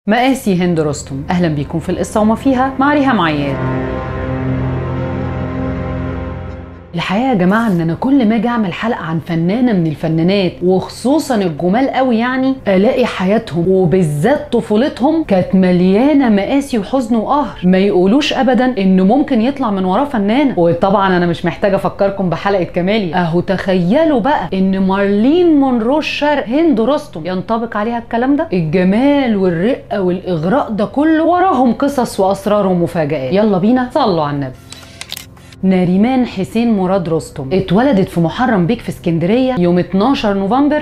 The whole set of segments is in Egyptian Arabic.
مقاسي هند رستم اهلا بيكم في القصه وما فيها مع ريهام عياد الحقيقه يا جماعه ان انا كل ما اجي اعمل حلقه عن فنانه من الفنانات وخصوصا الجمال قوي يعني الاقي حياتهم وبالذات طفولتهم كانت مليانه مقاسي وحزن وقهر ما يقولوش ابدا انه ممكن يطلع من وراه فنانه وطبعا انا مش محتاجه افكركم بحلقه كمالي اهو تخيلوا بقى ان مارلين مونرو الشرق هند رستم ينطبق عليها الكلام ده الجمال والرقه والاغراء ده كله وراهم قصص واسرار ومفاجآت يلا بينا صلوا على النبي ناريمان حسين مراد رستم اتولدت في محرم بيك في اسكندريه يوم 12 نوفمبر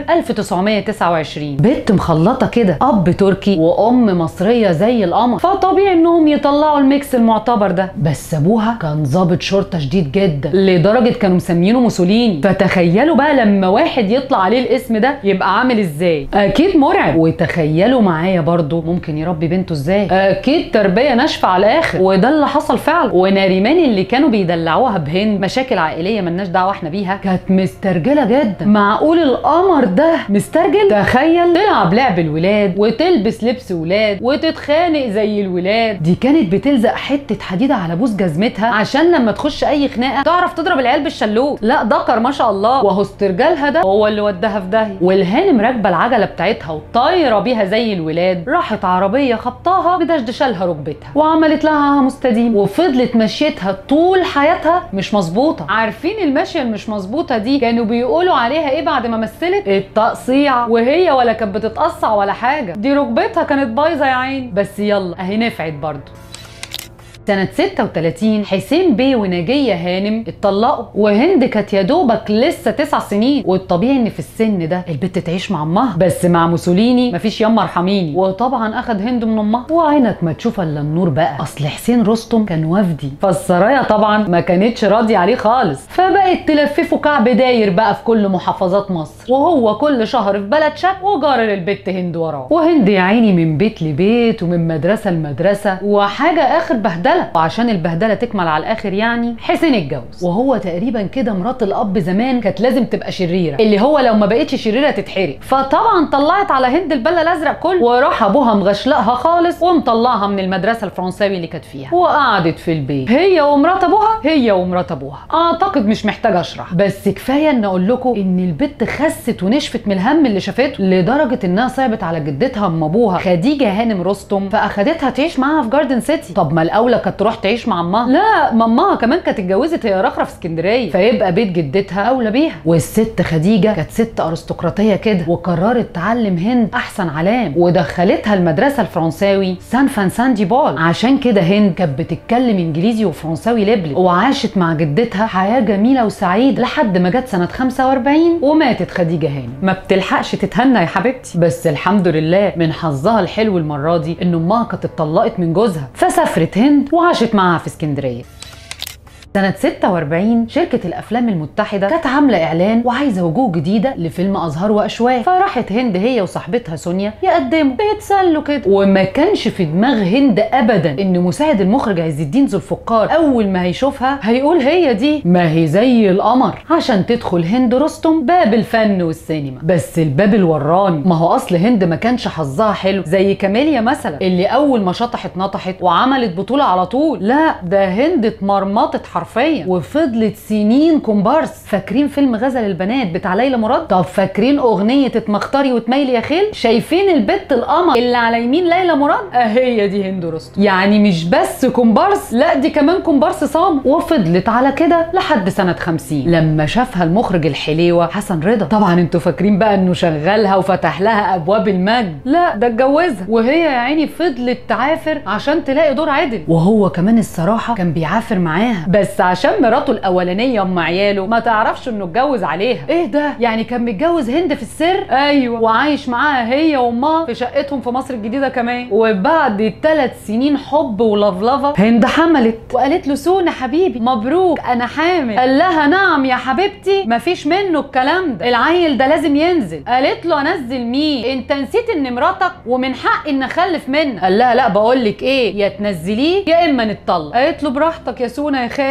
1929 بنت مخلطه كده اب تركي وام مصريه زي القمر فطبيعي انهم يطلعوا الميكس المعتبر ده بس ابوها كان ضابط شرطه شديد جدا لدرجه كانوا مسمينه موسوليني فتخيلوا بقى لما واحد يطلع عليه الاسم ده يبقى عامل ازاي اكيد مرعب وتخيلوا معايا برضو ممكن يربي بنته ازاي اكيد تربيه ناشفه على الاخر وده اللي حصل فعلا وناريمان اللي كانوا بيدلعوا دلعوها بهند مشاكل عائليه ملناش دعوه احنا بيها كانت مسترجله جدا معقول القمر ده مسترجل تخيل تلعب لعب الولاد وتلبس لبس ولاد وتتخانق زي الولاد دي كانت بتلزق حته حديده على بوس جزمتها عشان لما تخش اي خناقه تعرف تضرب العيال بالشلوت لا دكر ما شاء الله وهو استرجالها ده هو اللي وداها في داهيه والهانم راكبه العجله بتاعتها وطايره بيها زي الولاد راحت عربيه خبطاها بدشدشالها ركبتها وعملت لها مستديم وفضلت مشيتها طول حياتها حياتها مش مظبوطه عارفين الماشيه المش مظبوطه دي كانوا بيقولوا عليها ايه بعد ما مثلت التقصيع وهي ولا كانت بتتقصع ولا حاجه دي ركبتها كانت بايظه يا عيني بس يلا اهي نفعت برضه سنة 36 حسين بيه ونجية هانم اتطلقوا وهند كانت يا دوبك لسه تسع سنين والطبيعي ان في السن ده البت تعيش مع امها بس مع موسوليني مفيش يما ارحميني وطبعا اخد هند من امها وعينك ما تشوف الا النور بقى اصل حسين رستم كان وفدي فالسرايا طبعا ما كانتش راضية عليه خالص فبقت تلففه كعب داير بقى في كل محافظات مصر وهو كل شهر في بلد شك وجارر البت هند وراه وهند يا عيني من بيت لبيت ومن مدرسة لمدرسة وحاجة اخر بهدلة وعشان البهدله تكمل على الاخر يعني حسين اتجوز وهو تقريبا كده مرات الاب زمان كانت لازم تبقى شريره اللي هو لو ما بقتش شريره تتحرق فطبعا طلعت على هند البله الازرق كله وراح ابوها مغشلقها خالص ومطلعها من المدرسه الفرنساوي اللي كانت فيها وقعدت في البيت هي ومرات ابوها هي ومرات ابوها اعتقد مش محتاجه اشرح بس كفايه ان اقول لكم ان البت خست ونشفت من الهم اللي شافته لدرجه انها صعبت على جدتها ام ابوها خديجه هانم رستم فاخدتها تعيش معاها في جاردن سيتي طب ما الاولى كانت تروح تعيش مع امها لا مامها كمان كانت اتجوزت هي رخره في اسكندريه فيبقى بيت جدتها اولى بيها والست خديجه كانت ست ارستقراطيه كده وقررت تعلم هند احسن علام ودخلتها المدرسه الفرنساوي سان فانسان دي بول عشان كده هند كانت بتتكلم انجليزي وفرنساوي لبلب وعاشت مع جدتها حياه جميله وسعيده لحد ما جت سنه 45 وماتت خديجه هانم ما بتلحقش تتهنى يا حبيبتي بس الحمد لله من حظها الحلو المره دي ان امها كانت اتطلقت من جوزها فسافرت هند وعاشت معاها في اسكندريه سنة 46 شركة الأفلام المتحدة كانت عاملة إعلان وعايزة وجوه جديدة لفيلم أزهار وأشواق فراحت هند هي وصاحبتها سونيا يقدموا بيتسلوا كده وما كانش في دماغ هند أبدا إن مساعد المخرج عز الدين ذو الفقار أول ما هيشوفها هيقول هي دي ما هي زي القمر عشان تدخل هند رستم باب الفن والسينما بس الباب الوراني ما هو أصل هند ما كانش حظها حلو زي كاميليا مثلا اللي أول ما شطحت نطحت وعملت بطولة على طول لا ده هند اتمرمطت حرفيا وفضلت سنين كومبارس فاكرين فيلم غزل البنات بتاع ليلى مراد طب فاكرين اغنيه اتمختاري وتميلي يا خيل شايفين البت القمر اللي على يمين ليلى مراد هي دي هند رستم يعني مش بس كومبارس لا دي كمان كومبارس صام وفضلت على كده لحد سنه 50 لما شافها المخرج الحليوه حسن رضا طبعا انتوا فاكرين بقى انه شغلها وفتح لها ابواب المجد لا ده اتجوزها وهي يا عيني فضلت تعافر عشان تلاقي دور عدل وهو كمان الصراحه كان بيعافر معاها بس عشان مراته الاولانيه ام عياله ما تعرفش انه اتجوز عليها ايه ده يعني كان متجوز هند في السر ايوه وعايش معاها هي وامها في شقتهم في مصر الجديده كمان وبعد ثلاث سنين حب ولفلفه هند حملت وقالت له سونا حبيبي مبروك انا حامل قال لها نعم يا حبيبتي مفيش منه الكلام ده العيل ده لازم ينزل قالت له انزل مين انت نسيت ان مراتك ومن حقي ان اخلف منك قال لها لا بقول لك ايه يا تنزليه يا اما نتطلق قالت له براحتك يا سونا يا خال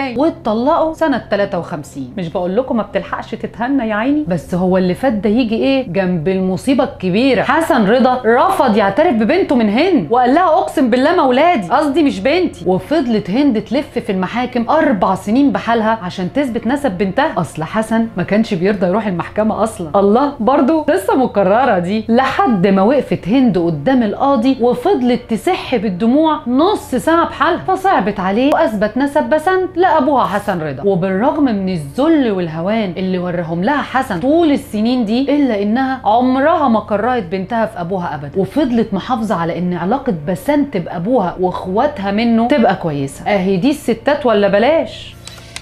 الحكايه واتطلقوا سنه 53 مش بقول لكم ما بتلحقش تتهنى يا عيني بس هو اللي فات ده يجي ايه جنب المصيبه الكبيره حسن رضا رفض يعترف ببنته من هند وقال لها اقسم بالله ما ولادي قصدي مش بنتي وفضلت هند تلف في المحاكم اربع سنين بحالها عشان تثبت نسب بنتها اصل حسن ما كانش بيرضى يروح المحكمه اصلا الله برضو قصه مكرره دي لحد ما وقفت هند قدام القاضي وفضلت تسح بالدموع نص ساعه بحالها فصعبت عليه واثبت نسب بسنت لابوها حسن رضا وبالرغم من الذل والهوان اللي وراهم لها حسن طول السنين دي الا انها عمرها ما كرهت بنتها في ابوها ابدا وفضلت محافظه على ان علاقه بسنت بابوها واخواتها منه تبقى كويسه اهي دي الستات ولا بلاش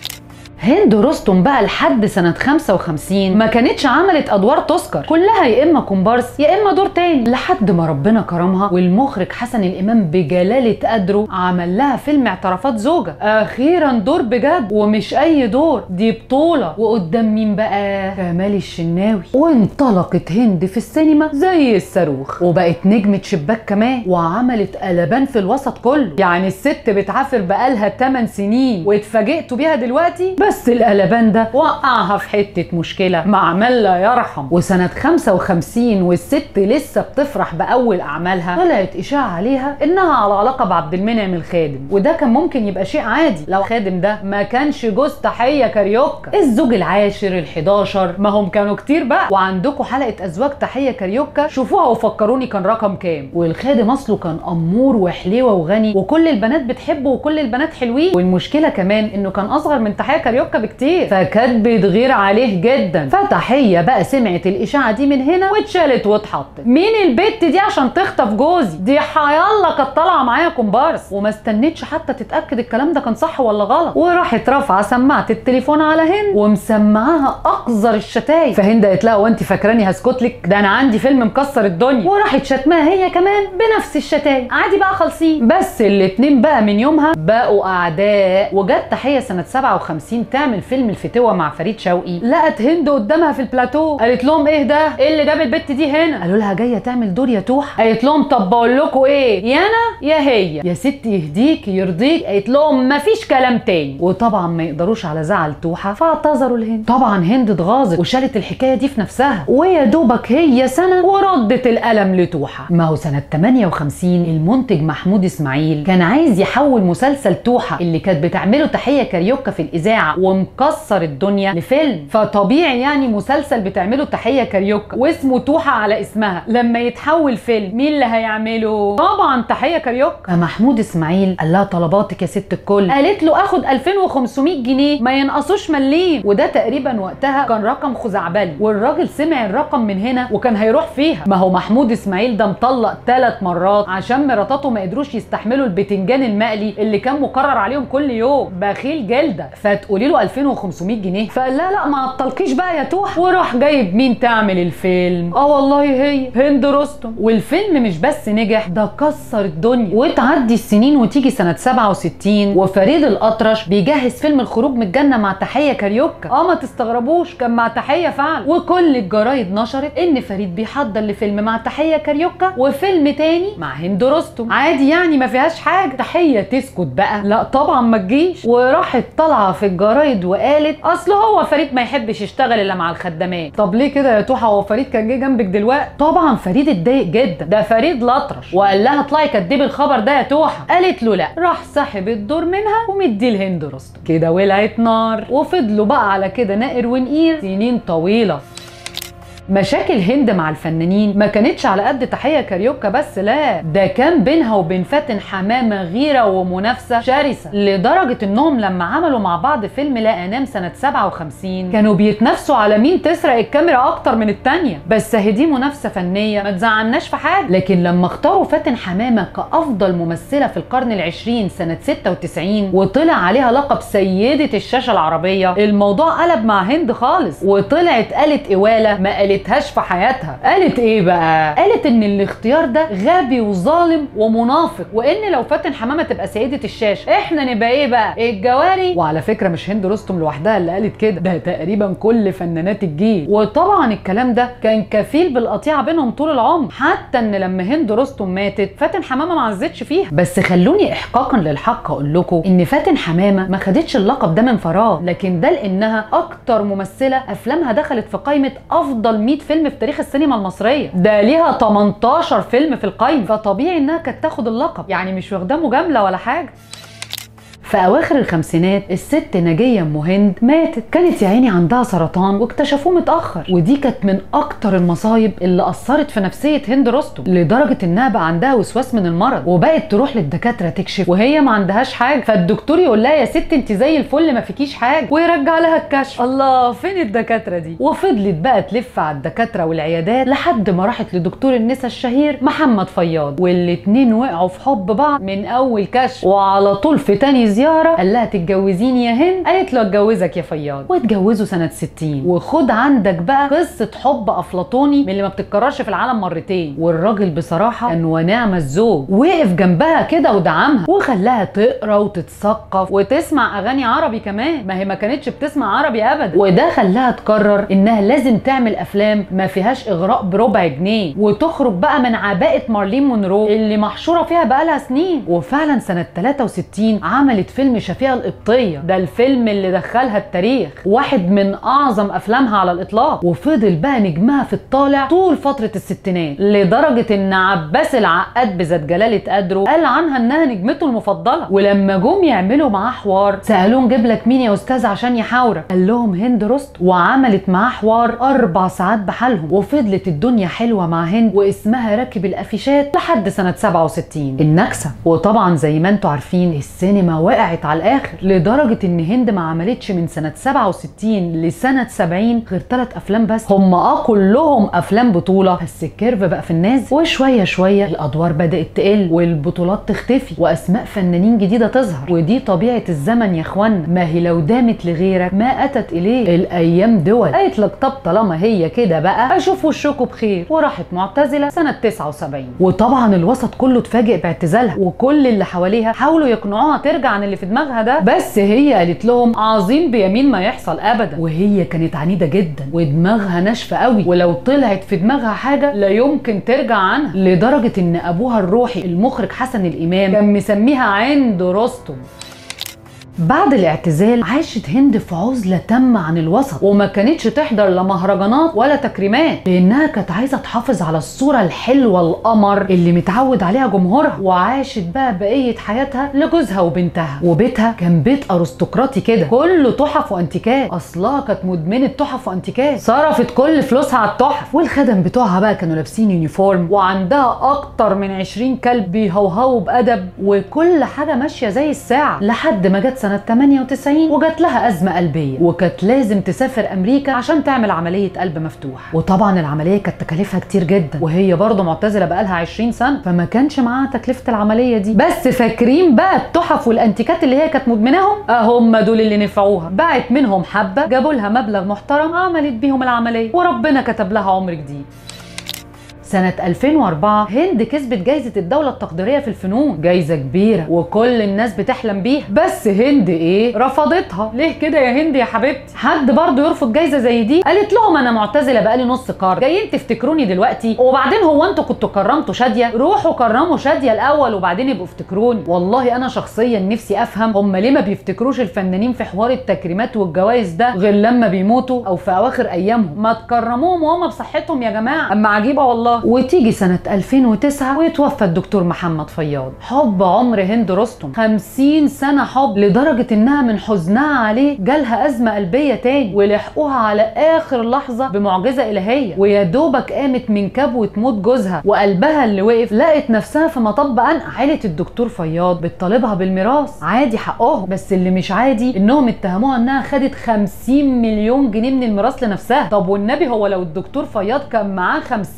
هند رستم بقى لحد سنة 55 ما كانتش عملت أدوار تذكر كلها يا إما كومبارس يا إما دور تاني لحد ما ربنا كرمها والمخرج حسن الإمام بجلالة قدره عمل لها فيلم اعترافات زوجة أخيرا دور بجد ومش أي دور دي بطولة وقدام مين بقى كمال الشناوي وانطلقت هند في السينما زي الصاروخ وبقت نجمة شباك كمان وعملت قلبان في الوسط كله يعني الست بتعافر بقالها 8 سنين واتفاجئتوا بيها دلوقتي بس القلبان ده وقعها في حتة مشكلة مع عمل لا يرحم وسنة 55 والست لسه بتفرح بأول أعمالها طلعت إشاعة عليها إنها على علاقة بعبد المنعم الخادم وده كان ممكن يبقى شيء عادي لو خادم ده ما كانش جوز تحية كاريوكا الزوج العاشر ال11 ما هم كانوا كتير بقى وعندكم حلقة أزواج تحية كاريوكا شوفوها وفكروني كان رقم كام والخادم أصله كان أمور وحليوة وغني وكل البنات بتحبه وكل البنات حلوين والمشكلة كمان إنه كان أصغر من تحية كاريوكا بكتير فكانت بتغير عليه جدا فتحيه بقى سمعت الاشاعه دي من هنا واتشالت واتحطت مين البت دي عشان تخطف جوزي دي حيالله كانت طالعه معايا كومبارس وما استنتش حتى تتاكد الكلام ده كان صح ولا غلط وراحت رافعه سماعه التليفون على هند ومسمعاها اقذر الشتايم فهند قالت لها وانت فاكراني هسكت لك ده انا عندي فيلم مكسر الدنيا وراحت شتماها هي كمان بنفس الشتايم عادي بقى خالصين بس الاتنين بقى من يومها بقوا اعداء وجت تحيه سنه 57 تعمل فيلم الفتوه مع فريد شوقي لقت هند قدامها في البلاتو قالت لهم ايه ده ايه اللي جاب البت دي هنا قالوا لها جايه تعمل دور يا توح قالت لهم طب بقول لكم ايه يا انا يا هي يا ست يهديك يرضيك قالت لهم مفيش كلام تاني وطبعا ما يقدروش على زعل توحه فاعتذروا لهند طبعا هند اتغاظت وشالت الحكايه دي في نفسها ويا دوبك هي سنه وردت القلم لتوحه ما هو سنه 58 المنتج محمود اسماعيل كان عايز يحول مسلسل توحه اللي كانت بتعمله تحيه كاريوكا في الاذاعه ومكسر الدنيا لفيلم فطبيعي يعني مسلسل بتعمله تحيه كاريوكا واسمه توحه على اسمها لما يتحول فيلم مين اللي هيعمله طبعا تحيه كاريوكا محمود اسماعيل قال لها طلباتك يا ست الكل قالت له اخد 2500 جنيه ما ينقصوش مليم وده تقريبا وقتها كان رقم خزعبلي والراجل سمع الرقم من هنا وكان هيروح فيها ما هو محمود اسماعيل ده مطلق ثلاث مرات عشان مراتاته ما قدروش يستحملوا البتنجان المقلي اللي كان مقرر عليهم كل يوم بخيل جلده فتقولي له 2500 جنيه فقال لا لا ما عطلكيش بقى يا توح وراح جايب مين تعمل الفيلم اه والله هي هند رستم والفيلم مش بس نجح ده كسر الدنيا وتعدي السنين وتيجي سنه 67 وفريد الاطرش بيجهز فيلم الخروج من الجنه مع تحيه كاريوكا اه ما تستغربوش كان مع تحيه فعلا وكل الجرايد نشرت ان فريد بيحضر لفيلم مع تحيه كاريوكا وفيلم تاني مع هند رستم عادي يعني ما فيهاش حاجه تحيه تسكت بقى لا طبعا ما تجيش وراحت طالعه في الجرايد وقالت اصل هو فريد ما يحبش يشتغل الا مع الخدامات طب ليه كده يا توحه هو فريد كان جه جنبك دلوقتي طبعا فريد اتضايق جدا ده فريد الاطرش وقال لها اطلعي كدبي الخبر ده يا توحه قالت له لا راح سحب الدور منها ومديه لهند رستم كده ولعت نار وفضلوا بقى على كده نائر ونقير سنين طويله مشاكل هند مع الفنانين ما كانتش على قد تحيه كاريوكا بس لا ده كان بينها وبين فاتن حمامه غيره ومنافسه شرسه لدرجه انهم لما عملوا مع بعض فيلم لا انام سنه 57 كانوا بيتنافسوا على مين تسرق الكاميرا اكتر من التانيه بس اهي دي منافسه فنيه ما تزعلناش في حاجه لكن لما اختاروا فاتن حمامه كافضل ممثله في القرن العشرين سنه 96 وطلع عليها لقب سيده الشاشه العربيه الموضوع قلب مع هند خالص وطلعت قالت اواله ما قالت قالتهاش في حياتها قالت ايه بقى قالت ان الاختيار ده غبي وظالم ومنافق وان لو فاتن حمامه تبقى سيده الشاشه احنا نبقى ايه بقى الجواري وعلى فكره مش هند رستم لوحدها اللي قالت كده ده تقريبا كل فنانات الجيل وطبعا الكلام ده كان كفيل بالقطيعه بينهم طول العمر حتى ان لما هند رستم ماتت فاتن حمامه ما عزتش فيها بس خلوني احقاقا للحق اقول لكم ان فاتن حمامه ما خدتش اللقب ده من فراغ لكن ده لانها اكتر ممثله افلامها دخلت في قائمه افضل 100 فيلم في تاريخ السينما المصريه ده ليها 18 فيلم في القائمه فطبيعي انها كانت تاخد اللقب يعني مش واخداه مجامله ولا حاجه في اواخر الخمسينات الست نجيه ام هند ماتت كانت يا عيني عندها سرطان واكتشفوه متاخر ودي كانت من اكتر المصايب اللي اثرت في نفسيه هند رستم لدرجه انها بقى عندها وسواس من المرض وبقت تروح للدكاتره تكشف وهي ما عندهاش حاجه فالدكتور يقول لها يا ست انت زي الفل ما فيكيش حاجه ويرجع لها الكشف الله فين الدكاتره دي وفضلت بقى تلف على الدكاتره والعيادات لحد ما راحت لدكتور النساء الشهير محمد فياض والاتنين وقعوا في حب بعض من اول كشف وعلى طول في تاني زياره قال لها تتجوزيني يا هند قالت له اتجوزك يا فياض واتجوزوا سنه 60 وخد عندك بقى قصه حب افلاطوني من اللي ما بتتكررش في العالم مرتين والراجل بصراحه كان ونعم الزوج وقف جنبها كده ودعمها وخلاها تقرا وتتثقف وتسمع اغاني عربي كمان ما هي ما كانتش بتسمع عربي ابدا وده خلاها تقرر انها لازم تعمل افلام ما فيهاش اغراء بربع جنيه وتخرج بقى من عباءه مارلين مونرو اللي محشوره فيها بقالها سنين وفعلا سنه 63 عملت فيلم شفيقة القبطية ده الفيلم اللي دخلها التاريخ واحد من أعظم أفلامها على الإطلاق وفضل بقى نجمها في الطالع طول فترة الستينات لدرجة إن عباس العقاد بذات جلالة قدره قال عنها إنها نجمته المفضلة ولما جم يعملوا معاه حوار سألوه نجيب لك مين يا أستاذ عشان يحاورك قال لهم هند رست وعملت معاه حوار أربع ساعات بحالهم وفضلت الدنيا حلوة مع هند واسمها راكب الأفيشات لحد سنة 67 النكسة وطبعا زي ما انتوا عارفين السينما وقعت على الاخر لدرجه ان هند ما عملتش من سنه 67 لسنه 70 غير ثلاث افلام بس هم اه كلهم افلام بطوله بس الكيرف بقى في النازل وشويه شويه الادوار بدات تقل والبطولات تختفي واسماء فنانين جديده تظهر ودي طبيعه الزمن يا اخوانا ما هي لو دامت لغيرك ما اتت اليه الايام دول قالت لك طب طالما هي كده بقى اشوف وشكوا بخير وراحت معتزله سنه 79 وطبعا الوسط كله اتفاجئ باعتزالها وكل اللي حواليها حاولوا يقنعوها ترجع عن اللي في دماغها ده بس هي قالت لهم عظيم بيمين ما يحصل ابدا وهي كانت عنيده جدا ودماغها ناشفه قوي ولو طلعت في دماغها حاجه لا يمكن ترجع عنها لدرجه ان ابوها الروحي المخرج حسن الامام كان مسميها عند رستم بعد الاعتزال عاشت هند في عزلة تامة عن الوسط وما كانتش تحضر لا مهرجانات ولا تكريمات لأنها كانت عايزة تحافظ على الصورة الحلوة القمر اللي متعود عليها جمهورها وعاشت بقى بقية حياتها لجوزها وبنتها وبيتها كان بيت أرستقراطي كده كله تحف وانتيكات أصلها كانت مدمنة تحف وانتيكات صرفت كل فلوسها على التحف والخدم بتوعها بقى كانوا لابسين يونيفورم وعندها أكتر من 20 كلب بيهوهوا بأدب وكل حاجة ماشية زي الساعة لحد ما جت سنة 98 وجات لها أزمة قلبية وكانت لازم تسافر أمريكا عشان تعمل عملية قلب مفتوح وطبعا العملية كانت تكاليفها كتير جدا وهي برضه معتزلة بقالها 20 سنة فما كانش معاها تكلفة العملية دي بس فاكرين بقى التحف والانتيكات اللي هي كانت مدمناهم هم دول اللي نفعوها باعت منهم حبة جابوا لها مبلغ محترم عملت بيهم العملية وربنا كتب لها عمر جديد سنة 2004 هند كسبت جايزة الدولة التقديرية في الفنون جايزة كبيرة وكل الناس بتحلم بيها بس هند ايه رفضتها ليه كده يا هند يا حبيبتي حد برضه يرفض جايزة زي دي قالت لهم انا معتزلة بقالي نص قرن جايين تفتكروني دلوقتي وبعدين هو انتوا كنتوا كرمتوا شادية روحوا كرموا شادية الاول وبعدين يبقوا افتكروني والله انا شخصيا نفسي افهم هم ليه ما بيفتكروش الفنانين في حوار التكريمات والجوائز ده غير لما بيموتوا او في اواخر ايامهم ما تكرموهم وهم بصحتهم يا جماعة اما عجيبة والله وتيجي سنة 2009 ويتوفى الدكتور محمد فياض حب عمر هند رستم 50 سنة حب لدرجة انها من حزنها عليه جالها أزمة قلبية تاني ولحقوها على آخر لحظة بمعجزة إلهية ويا دوبك قامت من كبوة موت جوزها وقلبها اللي وقف لقت نفسها في مطب أنقع عيلة الدكتور فياض بتطالبها بالميراث عادي حقهم بس اللي مش عادي انهم اتهموها انها خدت 50 مليون جنيه من الميراث لنفسها طب والنبي هو لو الدكتور فياض كان معاه 50 مليون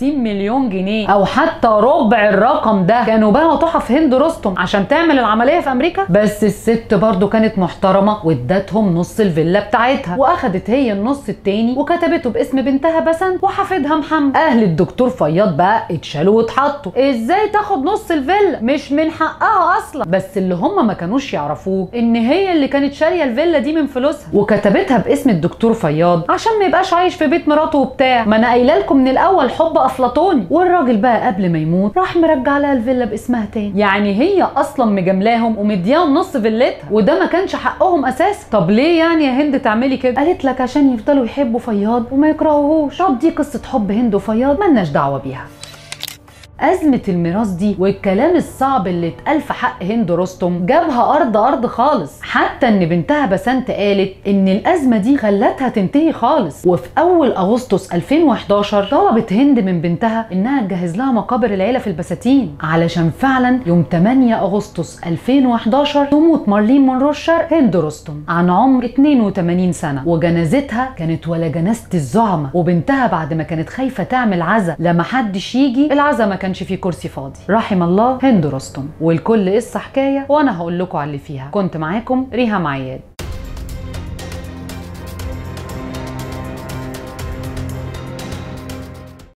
مليون جنيه او حتى ربع الرقم ده كانوا باعوا تحف هند رستم عشان تعمل العمليه في امريكا بس الست برضو كانت محترمه وادتهم نص الفيلا بتاعتها واخدت هي النص التاني وكتبته باسم بنتها بسنت وحفيدها محمد اهل الدكتور فياض بقى اتشالوا واتحطوا ازاي تاخد نص الفيلا مش من حقها اصلا بس اللي هم ما كانوش يعرفوه ان هي اللي كانت شاريه الفيلا دي من فلوسها وكتبتها باسم الدكتور فياض عشان ما يبقاش عايش في بيت مراته وبتاع ما انا قايله لكم من الاول حب افلاطوني والراجل بقى قبل ما يموت راح مرجع لها الفيلا باسمها تاني يعني هي اصلا مجاملاهم ومدياهم نص فيلتها وده ما كانش حقهم اساسا طب ليه يعني يا هند تعملي كده قالت لك عشان يفضلوا يحبوا فياض وما يكرهوهوش طب دي قصه حب هند وفياض ملناش دعوه بيها أزمة الميراث دي والكلام الصعب اللي اتقال في حق هند رستم جابها أرض أرض خالص حتى إن بنتها بسنت قالت إن الأزمة دي خلتها تنتهي خالص وفي أول أغسطس 2011 طلبت هند من بنتها إنها تجهز لها مقابر العيلة في البساتين علشان فعلا يوم 8 أغسطس 2011 تموت مارلين مونرو الشرق هند رستم عن عمر 82 سنة وجنازتها كانت ولا جنازة الزعمة وبنتها بعد ما كانت خايفة تعمل عزا لما حدش يجي العزا ما كانش فيه كرسي فاضي رحم الله هند رستم والكل قصة حكاية وانا هقول لكم على اللي فيها كنت معاكم ريهام عياد